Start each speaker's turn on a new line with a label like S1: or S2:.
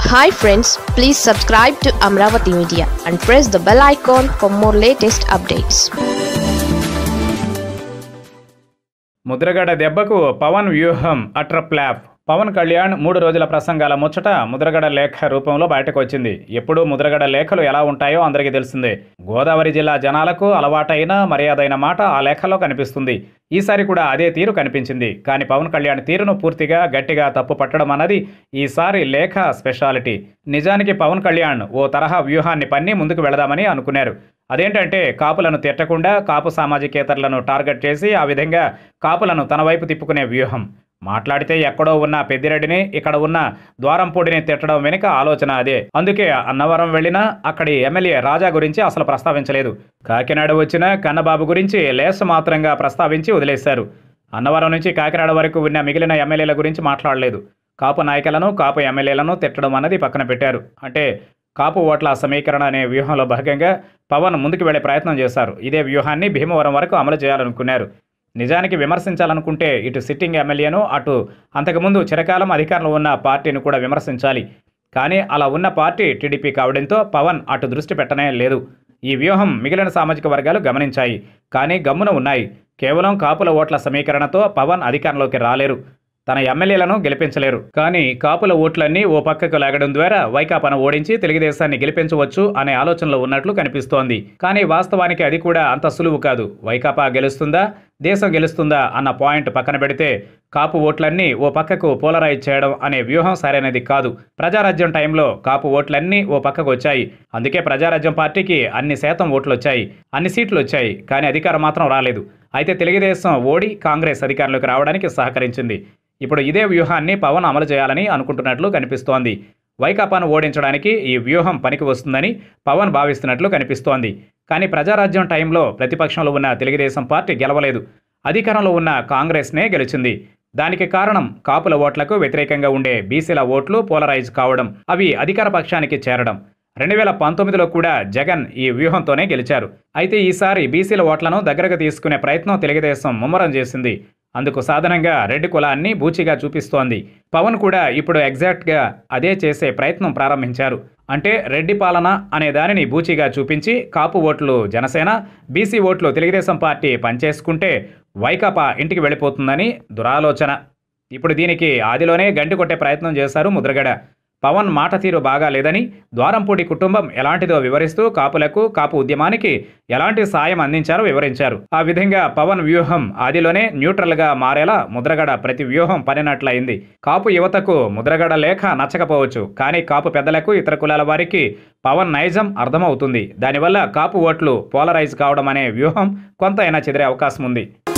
S1: hi friends please subscribe to Amaravati media and press the bell icon for more latest updates
S2: Mudragada దెబ్బకు పవన్ వ్యూహం utter flop Pawan Kalyan మూడు రోజుల ప్రసంగాల ముచ్చట ముద్రగడ లేఖ రూపంలో బయటకు వచ్చింది ఎప్పుడూ ముద్రగడ లేఖలు ఎలా ఉంటాయో అందరికీ తెలిసిందే గోదావరి జిల్లా జనాలకు అలవాటైన మర్యాదైన మాట ఆ లేఖలో కనిపిస్తుంది ఈసారి కూడా అదే తీరు కనిపించింది కానీ పవన్ కళ్యాణ్ తీరును పూర్తిగా గట్టిగా తప్పు పట్టడం అన్నది ఈసారి లేఖ స్పెషాలిటీ నిజానికి పవన్ కళ్యాణ్ ఓ తరహా వ్యూహాన్ని పన్ని ముందుకు వెళదామని అనుకున్నారు అదేంటంటే కాపులను తిట్టకుండా కాపు సామాజికేతరులను టార్గెట్ చేసి ఆ విధంగా కాపులను తన వైపు తిప్పుకునే వ్యూహం మాట్లాడితే ఎక్కడో ఉన్న పెద్దిరెడ్డిని ఇక్కడ ఉన్న ద్వారంపూడిని తిట్టడం వెనుక ఆలోచన అదే అందుకే అన్నవరం వెళ్ళినా అక్కడి ఎమ్మెల్యే రాజా గురించి అసలు ప్రస్తావించలేదు కాకినాడ వచ్చిన కన్నబాబు గురించి లేస మాత్రంగా ప్రస్తావించి వదిలేశారు అన్నవరం నుంచి కాకినాడ వరకు ఉన్న మిగిలిన ఎమ్మెల్యేల గురించి మాట్లాడలేదు కాపు నాయకులను కాపు ఎమ్మెల్యేలను తిట్టడం అన్నది పక్కన పెట్టారు అంటే కాపు ఓట్ల సమీకరణ అనే వ్యూహంలో భాగంగా పవన్ ముందుకు వెళ్లే ప్రయత్నం చేశారు ఇదే వ్యూహాన్ని భీమవరం వరకు అమలు చేయాలనుకున్నారు నిజానికి విమర్శించాలనుకుంటే ఇటు సిట్టింగ్ ఎమ్మెల్యేను అటు అంతకుముందు చిరకాలం అధికారంలో ఉన్న పార్టీని కూడా విమర్శించాలి కానీ అలా ఉన్న పార్టీ టీడీపీ కావడంతో పవన్ అటు దృష్టి పెట్టనే లేదు ఈ వ్యూహం మిగిలిన సామాజిక వర్గాలు గమనించాయి కానీ గమ్మున ఉన్నాయి కేవలం కాపుల ఓట్ల సమీకరణతో పవన్ అధికారంలోకి రాలేరు తన ఎమ్మెల్యేలను గెలిపించలేరు కానీ కాపుల ఓట్లన్నీ ఓ పక్కకు లాగడం ద్వారా వైకాపాను ఓడించి తెలుగుదేశాన్ని గెలిపించవచ్చు అనే ఆలోచనలో ఉన్నట్లు కనిపిస్తోంది కానీ వాస్తవానికి అది కూడా అంత సులువు కాదు వైకాపా గెలుస్తుందా దేశం గెలుస్తుందా అన్న పాయింట్ పక్కన పెడితే కాపు ఓట్లన్నీ ఓ పక్కకు పోలరైజ్ చేయడం అనే వ్యూహం సరైనది కాదు ప్రజారాజ్యం టైంలో కాపు ఓట్లన్నీ ఓ పక్కకు వచ్చాయి అందుకే ప్రజారాజ్యం పార్టీకి అన్ని శాతం ఓట్లు వచ్చాయి అన్ని సీట్లు వచ్చాయి కానీ అధికారం మాత్రం రాలేదు అయితే తెలుగుదేశం ఓడి కాంగ్రెస్ అధికారంలోకి రావడానికి సహకరించింది ఇప్పుడు ఇదే వ్యూహాన్ని పవన్ అమలు చేయాలని అనుకుంటున్నట్లు కనిపిస్తోంది వైకాపాను ఓడించడానికి ఈ వ్యూహం పనికి వస్తుందని పవన్ భావిస్తున్నట్లు కనిపిస్తోంది కానీ ప్రజారాజ్యం టైంలో ప్రతిపక్షంలో ఉన్న తెలుగుదేశం పార్టీ గెలవలేదు అధికారంలో ఉన్న కాంగ్రెస్నే గెలిచింది దానికి కారణం కాపుల ఓట్లకు వ్యతిరేకంగా ఉండే బీసీల ఓట్లు పోలరైజ్ కావడం అవి అధికార పక్షానికి చేరడం రెండు వేల పంతొమ్మిదిలో కూడా జగన్ ఈ వ్యూహంతోనే గెలిచారు అయితే ఈసారి బీసీల ఓట్లను దగ్గరకు తీసుకునే ప్రయత్నం తెలుగుదేశం ముమ్మరం చేసింది అందుకు సాధనంగా రెడ్డి కులాన్ని బూచిగా చూపిస్తోంది పవన్ కూడా ఇప్పుడు ఎగ్జాక్ట్గా అదే చేసే ప్రయత్నం ప్రారంభించారు అంటే రెడ్డి పాలన అనే దానిని బూచిగా చూపించి కాపు ఓట్లు జనసేన బీసీ ఓట్లు తెలుగుదేశం పార్టీ పనిచేసుకుంటే వైకాపా ఇంటికి వెళ్ళిపోతుందని దురాలోచన ఇప్పుడు దీనికి ఆదిలోనే గండి కొట్టే ప్రయత్నం చేశారు ముద్రగడ పవన్ మాట తీరు బాగా లేదని ద్వారంపూడి కుటుంబం ఎలాంటిదో వివరిస్తూ కాపులకు కాపు ఉద్యమానికి ఎలాంటి సాయం అందించారో వివరించారు ఆ విధంగా పవన్ వ్యూహం ఆదిలోనే న్యూట్రల్గా మారేలా ముద్రగడ ప్రతి వ్యూహం పనినట్లయింది కాపు యువతకు ముద్రగడ లేఖ నచ్చకపోవచ్చు కానీ కాపు పెద్దలకు ఇతర కులాల వారికి పవన్ నైజం అర్థమవుతుంది దానివల్ల కాపు ఓట్లు పోలరైజ్ కావడం అనే వ్యూహం కొంత అయినా చెదిరే అవకాశం ఉంది